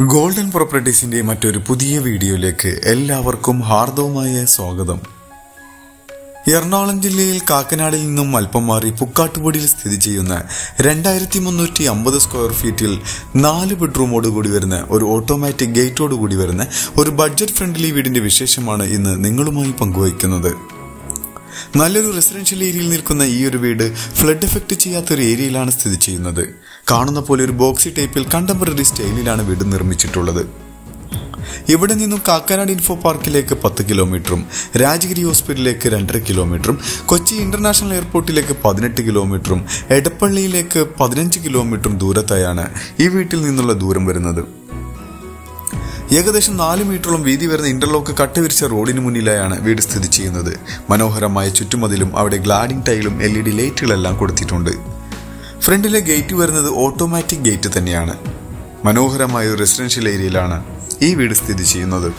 golden പ്രോപ്പർട്ടീസിന്റെ മറ്റൊരു പുതിയ വീഡിയോയിലേക്ക് എല്ലാവർക്കും ഹാർദവമായ സ്വാഗതം എറണാകുളം ജില്ലയിൽ കാക്കനാടിൽ നിന്നും അല്പം മാറി പുക്കാട്ടുപടിയിൽ സ്ഥിതി ചെയ്യുന്ന രണ്ടായിരത്തി മുന്നൂറ്റി അമ്പത് സ്ക്വയർ ഫീറ്റിൽ നാല് ബെഡ്റൂമോട് കൂടി വരുന്ന ഒരു ഓട്ടോമാറ്റിക് ഗേറ്റോട് കൂടി വരുന്ന ഒരു ബഡ്ജറ്റ് ഫ്രണ്ട്ലി വീടിന്റെ വിശേഷമാണ് ഇന്ന് നിങ്ങളുമായി പങ്കുവയ്ക്കുന്നത് നല്ലൊരു റെസിഡൻഷ്യൽ ഏരിയയിൽ നിൽക്കുന്ന ഈ ഒരു വീട് ഫ്ലഡ് എഫക്ട് ചെയ്യാത്ത ഒരു ഏരിയയിലാണ് സ്ഥിതി ചെയ്യുന്നത് കാണുന്ന പോലെ ഒരു ബോക്സി ടൈപ്പിൽ കണ്ടംപററി സ്റ്റൈലിലാണ് വീട് നിർമ്മിച്ചിട്ടുള്ളത് ഇവിടെ നിന്നും കാക്കനാട് ഇൻഫോ പാർക്കിലേക്ക് പത്ത് കിലോമീറ്ററും രാജഗിരി ഹോസ്പിറ്റലിലേക്ക് രണ്ടര കിലോമീറ്ററും കൊച്ചി ഇന്റർനാഷണൽ എയർപോർട്ടിലേക്ക് പതിനെട്ട് കിലോമീറ്ററും എടപ്പള്ളിയിലേക്ക് പതിനഞ്ച് കിലോമീറ്ററും ദൂരത്തായാണ് ഈ വീട്ടിൽ നിന്നുള്ള ദൂരം വരുന്നത് ഏകദേശം നാല് മീറ്ററോളം വീതി വരുന്ന ഇന്റർലോക്ക് കട്ടവിരിച്ച റോഡിന് മുന്നിലായാണ് വീട് സ്ഥിതി ചെയ്യുന്നത് മനോഹരമായ ചുറ്റുമതിലും അവിടെ ഗ്ലാഡിംഗ് ടൈലും എൽ ഇ ഡി ലൈറ്റുകളെല്ലാം കൊടുത്തിട്ടുണ്ട് ഫ്രണ്ടിലെ ഗേറ്റ് വരുന്നത് ഓട്ടോമാറ്റിക് ഗേറ്റ് തന്നെയാണ് മനോഹരമായ ഒരു റെസിഡൻഷ്യൽ ഏരിയയിലാണ് ഈ വീട് സ്ഥിതി ചെയ്യുന്നത്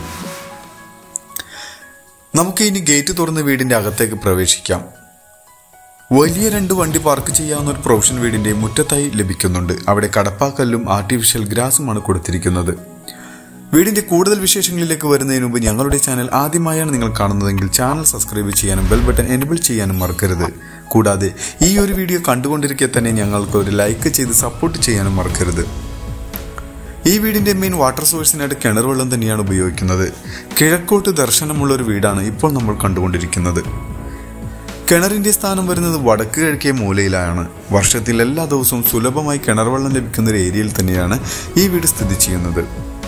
നമുക്ക് ഇനി ഗേറ്റ് തുറന്ന് വീടിന്റെ അകത്തേക്ക് പ്രവേശിക്കാം വലിയ രണ്ട് വണ്ടി പാർക്ക് ചെയ്യാവുന്ന ഒരു പ്രൊഫഷൻ വീടിന്റെ മുറ്റത്തായി ലഭിക്കുന്നുണ്ട് അവിടെ കടപ്പാക്കല്ലും ആർട്ടിഫിഷ്യൽ ഗ്രാസുമാണ് കൊടുത്തിരിക്കുന്നത് വീടിന്റെ കൂടുതൽ വിശേഷങ്ങളിലേക്ക് വരുന്നതിന് മുമ്പ് ഞങ്ങളുടെ ചാനൽ ആദ്യമായാണ് നിങ്ങൾ കാണുന്നതെങ്കിൽ ചാനൽ സബ്സ്ക്രൈബ് ചെയ്യാനും ബെൽ ബട്ടൺ എനബിൾ ചെയ്യാനും മറക്കരുത് കൂടാതെ ഈ ഒരു വീഡിയോ കണ്ടുകൊണ്ടിരിക്കെ തന്നെ ഞങ്ങൾക്ക് ഒരു ലൈക്ക് ചെയ്ത് സപ്പോർട്ട് ചെയ്യാനും മറക്കരുത് ഈ വീടിന്റെ മെയിൻ വാട്ടർ സോഴ്സിനായിട്ട് കിണർ വെള്ളം തന്നെയാണ് ഉപയോഗിക്കുന്നത് കിഴക്കോട്ട് ദർശനമുള്ള ഒരു വീടാണ് ഇപ്പോൾ നമ്മൾ കണ്ടുകൊണ്ടിരിക്കുന്നത് കിണറിന്റെ സ്ഥാനം വരുന്നത് വടക്ക് കിഴക്കേ മൂലയിലാണ് വർഷത്തിൽ എല്ലാ ദിവസവും സുലഭമായി കിണർ വെള്ളം ലഭിക്കുന്ന ഒരു ഏരിയയിൽ തന്നെയാണ് ഈ വീട് സ്ഥിതി ചെയ്യുന്നത്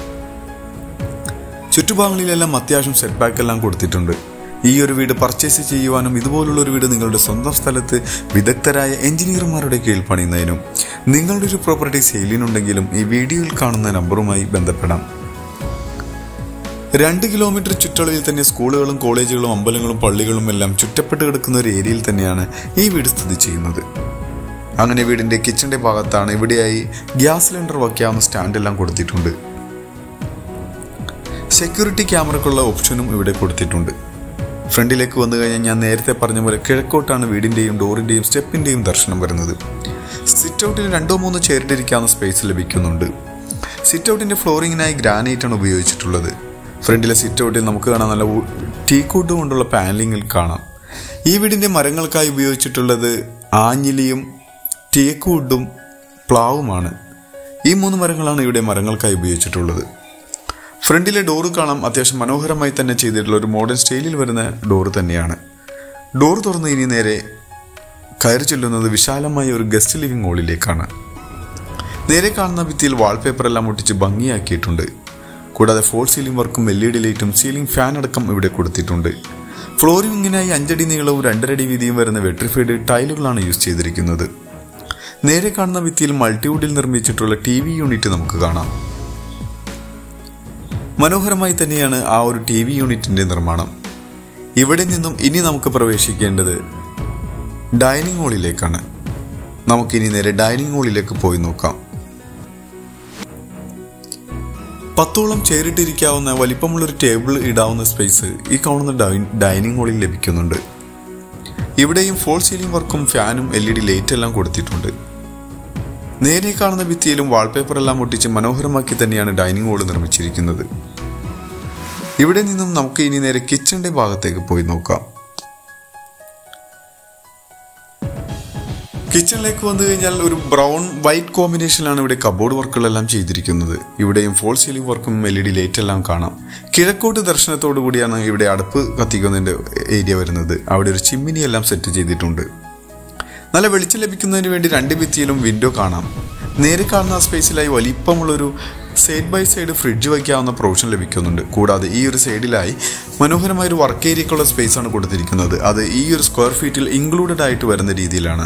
ചുറ്റുഭാഗങ്ങളിലെല്ലാം അത്യാവശ്യം സെറ്റ് ബാക്ക് എല്ലാം കൊടുത്തിട്ടുണ്ട് ഈ ഒരു വീട് പർച്ചേസ് ചെയ്യുവാനും ഇതുപോലുള്ള ഒരു വീട് നിങ്ങളുടെ സ്വന്തം സ്ഥലത്ത് വിദഗ്ധരായ എഞ്ചിനീയർമാരുടെ കീഴിൽ പണിയുന്നതിനും നിങ്ങളുടെ ഒരു പ്രോപ്പർട്ടി സെയിലിനുണ്ടെങ്കിലും ഈ വീഡിയോയിൽ കാണുന്ന നമ്പറുമായി ബന്ധപ്പെടാം രണ്ട് കിലോമീറ്റർ ചുറ്റളവിൽ തന്നെ സ്കൂളുകളും കോളേജുകളും അമ്പലങ്ങളും പള്ളികളും എല്ലാം ചുറ്റപ്പെട്ട് കിടക്കുന്ന ഒരു ഏരിയയിൽ തന്നെയാണ് ഈ വീട് സ്ഥിതി ചെയ്യുന്നത് അങ്ങനെ വീടിന്റെ കിച്ചന്റെ ഭാഗത്താണ് ഇവിടെയായി ഗ്യാസ് സിലിണ്ടർ വയ്ക്കാവുന്ന സ്റ്റാൻഡെല്ലാം കൊടുത്തിട്ടുണ്ട് സെക്യൂരിറ്റി ക്യാമറക്കുള്ള ഓപ്ഷനും ഇവിടെ കൊടുത്തിട്ടുണ്ട് ഫ്രണ്ടിലേക്ക് വന്നു കഴിഞ്ഞാൽ ഞാൻ നേരത്തെ പറഞ്ഞ പോലെ കിഴക്കോട്ടാണ് വീടിന്റെയും ഡോറിന്റെയും സ്റ്റെപ്പിന്റെയും ദർശനം വരുന്നത് സിറ്റ് ഔട്ടിൽ രണ്ടോ മൂന്നോ ചേരിട്ടിരിക്കാവുന്ന സ്പേസ് ലഭിക്കുന്നുണ്ട് സിറ്റ് ഔട്ടിന്റെ ഫ്ലോറിങ്ങിനായി ഗ്രാനൈറ്റ് ആണ് ഉപയോഗിച്ചിട്ടുള്ളത് ഫ്രണ്ടിലെ സിറ്റ് ഔട്ടിൽ നമുക്ക് കാണാൻ നല്ല ടീക്കൂട്ട് കൊണ്ടുള്ള പാനലിങ്ങിൽ കാണാം ഈ വീടിന്റെ മരങ്ങൾക്കായി ഉപയോഗിച്ചിട്ടുള്ളത് ആഞ്ഞിലിയും ടീക്കൂട്ടും പ്ലാവുമാണ് ഈ മൂന്ന് മരങ്ങളാണ് ഇവിടെ മരങ്ങൾക്കായി ഉപയോഗിച്ചിട്ടുള്ളത് ഫ്രണ്ടിലെ ഡോറ് കാണാം അത്യാവശ്യം മനോഹരമായി തന്നെ ചെയ്തിട്ടുള്ള ഒരു മോഡേൺ സ്റ്റൈലിൽ വരുന്ന ഡോറ് തന്നെയാണ് ഡോർ തുറന്ന് ഇനി നേരെ കയറി ചെല്ലുന്നത് വിശാലമായ ഒരു ഗസ്റ്റ് ലിവിംഗ് ഹാളിലേക്കാണ് നേരെ കാണുന്ന ഭിത്തിയിൽ വാൾപേപ്പർ എല്ലാം ഒട്ടിച്ച് ഭംഗിയാക്കിയിട്ടുണ്ട് കൂടാതെ ഫോൾ സീലിംഗ് വർക്കും എൽ ഇ ഡി ലൈറ്റും സീലിംഗ് ഫാൻ അടക്കം ഇവിടെ കൊടുത്തിട്ടുണ്ട് ഫ്ലോറിംഗിനായി അഞ്ചടി നീളവും രണ്ടരടി വീതിയും വരുന്ന വെട്രിഫൈഡ് ടൈലുകളാണ് യൂസ് ചെയ്തിരിക്കുന്നത് നേരെ കാണുന്ന ഭിത്തിയിൽ മൾട്ടിവുഡിൽ നിർമ്മിച്ചിട്ടുള്ള ടി വി യൂണിറ്റ് നമുക്ക് കാണാം മനോഹരമായി തന്നെയാണ് ആ ഒരു ടി വി യൂണിറ്റിന്റെ നിർമ്മാണം ഇവിടെ നിന്നും ഇനി നമുക്ക് പ്രവേശിക്കേണ്ടത് ഡൈനിങ് ഹാളിലേക്കാണ് നമുക്കിനി നേരെ ഡൈനിങ് ഹാളിലേക്ക് പോയി നോക്കാം പത്തോളം ചേരിട്ടിരിക്കാവുന്ന വലിപ്പമുള്ളൊരു ടേബിൾ ഇടാവുന്ന സ്പേസ് ഈ കാണുന്ന ഡൈനിങ് ഹാളിൽ ലഭിക്കുന്നുണ്ട് ഇവിടെയും ഫോൾ സീലിംഗ് വർക്കും ഫാനും എൽ ഇ ഡി ലൈറ്റ് എല്ലാം കൊടുത്തിട്ടുണ്ട് നേരെ കാണുന്ന ഭിത്തിയിലും വാൾപേപ്പർ എല്ലാം ഒട്ടിച്ച് മനോഹരമാക്കി തന്നെയാണ് ഡൈനിങ് ഹാൾ നിർമ്മിച്ചിരിക്കുന്നത് ഇവിടെ നിന്നും നമുക്ക് ഇനി നേരെ കിച്ചന്റെ ഭാഗത്തേക്ക് പോയി നോക്കാം കിച്ചണിലേക്ക് വന്നു കഴിഞ്ഞാൽ ഒരു ബ്രൗൺ വൈറ്റ് കോമ്പിനേഷനിലാണ് ഇവിടെ കബോർഡ് വർക്കുകളെല്ലാം ചെയ്തിരിക്കുന്നത് ഇവിടെയും ഫോൾ സീലിംഗ് വർക്കും എൽ ഇ ഡി ലൈറ്റ് എല്ലാം കാണാം കിഴക്കോട്ട് ദർശനത്തോടു കൂടിയാണ് ഇവിടെ അടുപ്പ് കത്തിക്കുന്നതിന്റെ ഏരിയ വരുന്നത് അവിടെ ഒരു ചിമ്മിനി എല്ലാം സെറ്റ് ചെയ്തിട്ടുണ്ട് നല്ല വെളിച്ചം ലഭിക്കുന്നതിന് വേണ്ടി രണ്ട് ഭിത്തിയിലും വിൻഡോ കാണാം നേരെ കാണുന്ന ആ സ്പേസിലായി വലിപ്പമുള്ളൊരു സൈഡ് ബൈ സൈഡ് ഫ്രിഡ്ജ് വയ്ക്കാവുന്ന പ്രൊവിഷൻ ലഭിക്കുന്നുണ്ട് കൂടാതെ ഈ ഒരു സൈഡിലായി മനോഹരമായ ഒരു വർക്ക് ഏരിയക്കുള്ള സ്പേസ് ആണ് കൊടുത്തിരിക്കുന്നത് അത് ഈ ഒരു സ്ക്വയർ ഫീറ്റിൽ ഇൻക്ലൂഡഡ് ആയിട്ട് വരുന്ന രീതിയിലാണ്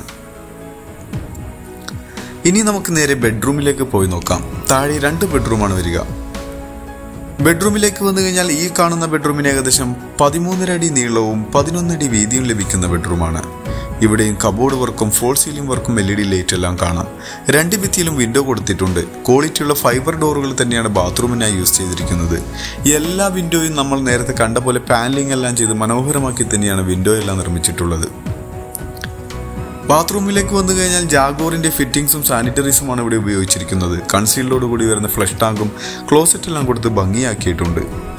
ഇനി നമുക്ക് നേരെ ബെഡ്റൂമിലേക്ക് പോയി നോക്കാം താഴെ രണ്ട് ബെഡ്റൂമാണ് വരിക ബെഡ്റൂമിലേക്ക് വന്നു കഴിഞ്ഞാൽ ഈ കാണുന്ന ബെഡ്റൂമിന് ഏകദേശം പതിമൂന്നര അടി നീളവും പതിനൊന്നടി വീതിയും ലഭിക്കുന്ന ബെഡ്റൂമാണ് ഇവിടെയും കബോർഡ് വർക്കും ഫോൾ സീലിംഗ് വർക്കും എൽ ഇ ഡി ലൈറ്റ് എല്ലാം കാണാം രണ്ട് ഭിത്തിയിലും വിൻഡോ കൊടുത്തിട്ടുണ്ട് ക്വാളിറ്റിയുള്ള ഫൈബർ ഡോറുകൾ തന്നെയാണ് ബാത്റൂമിനായി യൂസ് ചെയ്തിരിക്കുന്നത് എല്ലാ വിൻഡോയും നമ്മൾ നേരത്തെ കണ്ട പോലെ പാനലിംഗ് എല്ലാം ചെയ്ത് മനോഹരമാക്കി തന്നെയാണ് വിൻഡോ എല്ലാം നിർമ്മിച്ചിട്ടുള്ളത് ബാത്റൂമിലേക്ക് വന്നു കഴിഞ്ഞാൽ ജാഗോറിന്റെ ഫിറ്റിംഗ്സും സാനിറ്ററീസുമാണ് ഇവിടെ ഉപയോഗിച്ചിരിക്കുന്നത് കൺസീൽഡോട് കൂടി വരുന്ന ഫ്ലഷ് ടാങ്കും ക്ലോസറ്റ് എല്ലാം കൊടുത്ത് ഭംഗിയാക്കിയിട്ടുണ്ട്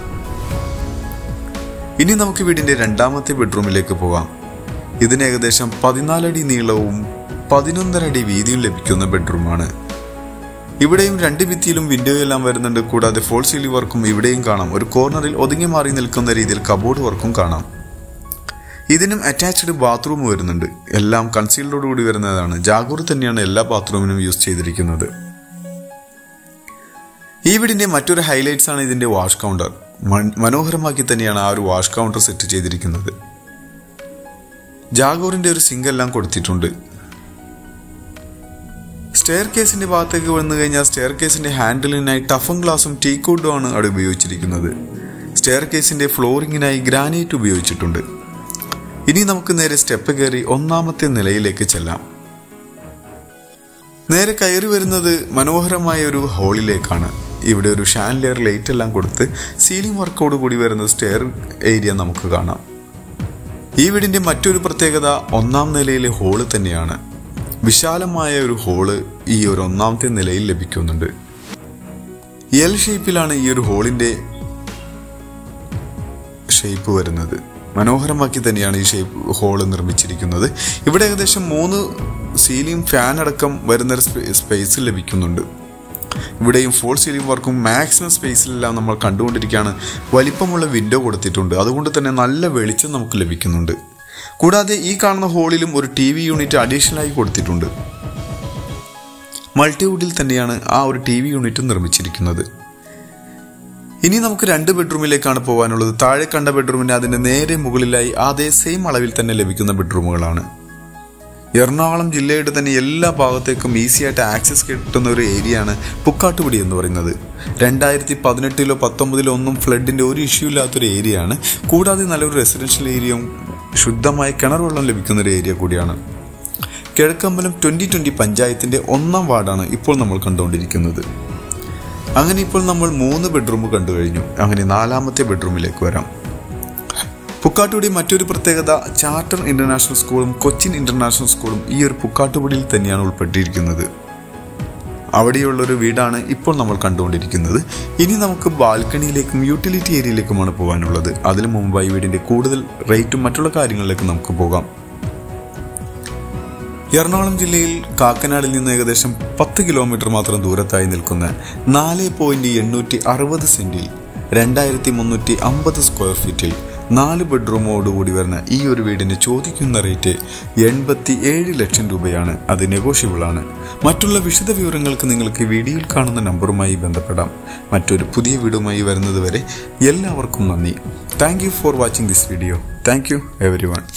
ഇനി നമുക്ക് വീടിന്റെ രണ്ടാമത്തെ ബെഡ്റൂമിലേക്ക് പോകാം ഇതിന് ഏകദേശം പതിനാലടി നീളവും പതിനൊന്നര അടി വീതിയും ലഭിക്കുന്ന ബെഡ്റൂമാണ് ഇവിടെയും രണ്ട് ഭിത്തിയിലും വിൻഡോ എല്ലാം വരുന്നുണ്ട് കൂടാതെ ഫോൾ സീലിംഗ് വർക്കും ഇവിടെയും കാണാം ഒരു കോർണറിൽ ഒതുങ്ങി മാറി നിൽക്കുന്ന രീതിയിൽ കബോർഡ് വർക്കും കാണാം ഇതിനും അറ്റാച്ച്ഡ് ബാത്റൂം വരുന്നുണ്ട് എല്ലാം കൺസീൽഡോട് കൂടി വരുന്നതാണ് ജാഗൂർ തന്നെയാണ് എല്ലാ ബാത്റൂമിനും യൂസ് ചെയ്തിരിക്കുന്നത് ഈ വീടിന്റെ മറ്റൊരു ഹൈലൈറ്റ്സ് ആണ് ഇതിന്റെ വാഷ് കൗണ്ടർ മനോഹരമാക്കി തന്നെയാണ് ആ ഒരു വാഷ് കൗണ്ടർ സെറ്റ് ചെയ്തിരിക്കുന്നത് ജാഗോറിന്റെ ഒരു സിങ്ക് എല്ലാം കൊടുത്തിട്ടുണ്ട് സ്റ്റെയർ കേസിന്റെ ഭാഗത്തേക്ക് വന്നു കഴിഞ്ഞാൽ സ്റ്റെയർ കേസിന്റെ ഹാൻഡിലിനായി ടഫൻ ഗ്ലാസും ടീക്കോട്ടും ആണ് അവിടെ ഉപയോഗിച്ചിരിക്കുന്നത് സ്റ്റെയർ കേസിന്റെ ഫ്ലോറിങ്ങിനായി ഗ്രാനൈറ്റ് ഉപയോഗിച്ചിട്ടുണ്ട് ഇനി നമുക്ക് നേരെ സ്റ്റെപ്പ് കയറി ഒന്നാമത്തെ നിലയിലേക്ക് ചെല്ലാം നേരെ കയറി വരുന്നത് മനോഹരമായ ഒരു ഹാളിലേക്കാണ് ഇവിടെ ഒരു ഷാൻലെയർ ലൈറ്റ് എല്ലാം കൊടുത്ത് സീലിംഗ് വർക്കോട് കൂടി വരുന്ന സ്റ്റെയർ ഏരിയ നമുക്ക് കാണാം ഈ വീടിന്റെ മറ്റൊരു പ്രത്യേകത ഒന്നാം നിലയിലെ ഹോള് തന്നെയാണ് വിശാലമായ ഒരു ഹോള് ഈ ഒരു ഒന്നാമത്തെ നിലയിൽ ലഭിക്കുന്നുണ്ട് എൽ ഷേപ്പിലാണ് ഈ ഒരു ഹോളിന്റെ ഷേപ്പ് വരുന്നത് മനോഹരമാക്കി തന്നെയാണ് ഈ ഷേപ്പ് ഹോള് നിർമ്മിച്ചിരിക്കുന്നത് ഇവിടെ ഏകദേശം മൂന്ന് സീലിംഗ് ഫാൻ അടക്കം വരുന്ന ഒരു സ്പേസ് ലഭിക്കുന്നുണ്ട് ഇവിടെയും ഫോൾ സീലിംഗ് വർക്കും മാക്സിമം സ്പേസിലെല്ലാം നമ്മൾ കണ്ടുകൊണ്ടിരിക്കുകയാണ് വലിപ്പമുള്ള വിൻഡോ കൊടുത്തിട്ടുണ്ട് അതുകൊണ്ട് തന്നെ നല്ല വെളിച്ചം നമുക്ക് ലഭിക്കുന്നുണ്ട് കൂടാതെ ഈ കാണുന്ന ഹോളിലും ഒരു ടി വി യൂണിറ്റ് അഡീഷണലായി കൊടുത്തിട്ടുണ്ട് മൾട്ടിവുഡിൽ തന്നെയാണ് ആ ഒരു ടി വി യൂണിറ്റ് നിർമ്മിച്ചിരിക്കുന്നത് ഇനി നമുക്ക് രണ്ട് ബെഡ്റൂമിലേക്കാണ് പോകാനുള്ളത് താഴെ കണ്ട ബെഡ്റൂമിന് അതിന്റെ നേരെ മുകളിലായി അതേ സെയിം അളവിൽ തന്നെ ലഭിക്കുന്ന ബെഡ്റൂമുകളാണ് എറണാകുളം ജില്ലയുടെ തന്നെ എല്ലാ ഭാഗത്തേക്കും ഈസി ആയിട്ട് ആക്സസ് കിട്ടുന്ന ഒരു ഏരിയയാണ് പുക്കാട്ടുപിടി എന്ന് പറയുന്നത് രണ്ടായിരത്തി പതിനെട്ടിലോ പത്തൊമ്പതിലോ ഒന്നും ഫ്ലഡിന്റെ ഒരു ഇഷ്യൂ ഇല്ലാത്തൊരു ഏരിയയാണ് കൂടാതെ നല്ലൊരു റെസിഡൻഷ്യൽ ഏരിയയും ശുദ്ധമായ കിണർ വെള്ളം ലഭിക്കുന്ന ഒരു ഏരിയ കൂടിയാണ് കിഴക്കമ്പലം ട്വന്റി ട്വന്റി പഞ്ചായത്തിന്റെ ഒന്നാം വാർഡാണ് ഇപ്പോൾ നമ്മൾ കണ്ടുകൊണ്ടിരിക്കുന്നത് അങ്ങനെ ഇപ്പോൾ നമ്മൾ മൂന്ന് ബെഡ്റൂം കണ്ടു കഴിഞ്ഞു അങ്ങനെ നാലാമത്തെ ബെഡ്റൂമിലേക്ക് വരാം പുക്കാട്ടുപടി മറ്റൊരു പ്രത്യേകത ചാർട്ടർ ഇന്റർനാഷണൽ സ്കൂളും കൊച്ചിൻ ഇന്റർനാഷണൽ സ്കൂളും ഈ ഒരു പുക്കാട്ടുപടിയിൽ തന്നെയാണ് ഉൾപ്പെട്ടിരിക്കുന്നത് അവിടെയുള്ള ഒരു വീടാണ് ഇപ്പോൾ നമ്മൾ കണ്ടുകൊണ്ടിരിക്കുന്നത് ഇനി നമുക്ക് ബാൽക്കണിയിലേക്കും യൂട്ടിലിറ്റി ഏരിയയിലേക്കുമാണ് പോകാനുള്ളത് അതിനു മുമ്പായി വീടിന്റെ കൂടുതൽ റേറ്റും മറ്റുള്ള കാര്യങ്ങളിലേക്ക് നമുക്ക് പോകാം എറണാകുളം ജില്ലയിൽ കാക്കനാടിൽ നിന്ന് ഏകദേശം പത്ത് കിലോമീറ്റർ മാത്രം ദൂരത്തായി നിൽക്കുന്ന നാല് പോയിന്റ് എണ്ണൂറ്റി അറുപത് സെന്റിൽ രണ്ടായിരത്തി മുന്നൂറ്റി അമ്പത് സ്ക്വയർ ഫീറ്റിൽ നാല് ബെഡ്റൂമോടുകൂടി വരുന്ന ഈ ഒരു വീടിന് ചോദിക്കുന്ന റേറ്റ് എൺപത്തി ഏഴ് ലക്ഷം രൂപയാണ് അത് നെഗോഷ്യബിൾ ആണ് മറ്റുള്ള വിശദ വിവരങ്ങൾക്ക് നിങ്ങൾക്ക് വീഡിയോയിൽ കാണുന്ന നമ്പറുമായി ബന്ധപ്പെടാം മറ്റൊരു പുതിയ വീടുമായി വരുന്നത് വരെ എല്ലാവർക്കും നന്ദി thank you for watching this video thank you every one